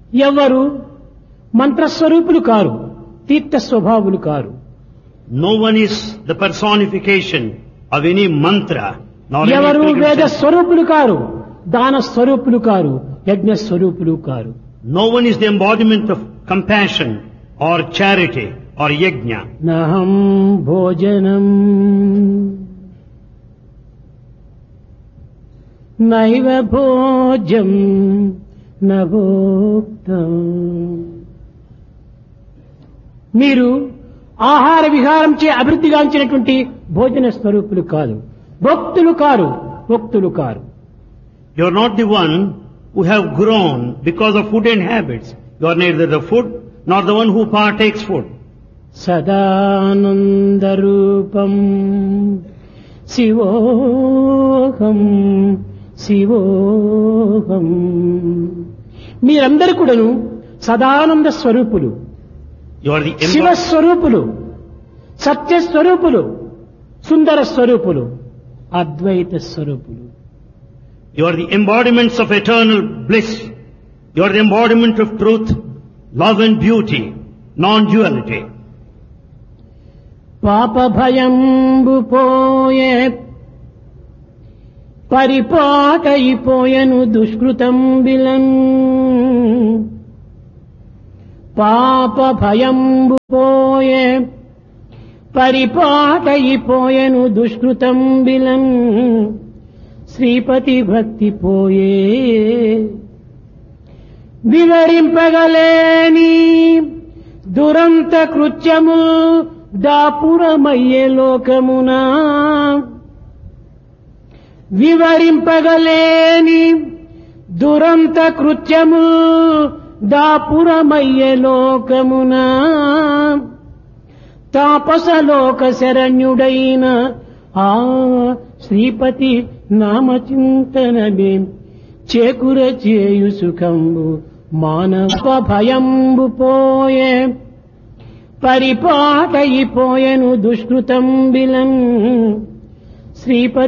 ఎవరు మంత్రస్వరూపులు కారు తీర్థ స్వభావులు కారు No one is the personification of any mantra, nor any ఎవరు pilgrim వేద center. స్వరూపులు కారు దాన స్వరూపులు కారు యజ్ఞ స్వరూపులు కారు No one is the embodiment of compassion or charity or yajna. నహం భోజనం నైవ భోజ్యం నభోక్తం మీరు ఆహార విహారంచే అభివృద్ధిగాంచినటువంటి భోజన స్వరూపులు కాదు భక్తులు కారు భక్తులు కారు You are not the one who have grown because of food and habits. You are neither the food nor the one who partakes food. సదానందరూపం శివోహం శివోహం మీరందరూ కూడాను Sadananda స్వరూపులు You are the Shiva embod- స్వరూపులు Satya స్వరూపులు Sundara స్వరూపులు Advaita స్వరూపులు you are the embodiments of eternal bliss. You are the embodiment of truth, love and beauty, non-duality. పాప భయంబు పోయే పరిపాటయిపోయను దుష్కృతం villain పాప భయంబు పోయే పరిపాటయిపోయను దుష్కృతం villain Sripati భక్తి పోయే వివరింపగలేని దురంత కృత్యము దాపురమయ్యే లోకమునా వివరింపగలేని దురంత కృత్యము దాపురమయ్యే లోకమునా తాపసలోక శరణ్యుడైన ఆ శ్రీపతి నామచింతనమే చేకుర చేయు సుఖంబు మానవ భయంబు పోయే పరిపాటయిపోయెను దుష్కృతం బిలన్ శ్రీపతి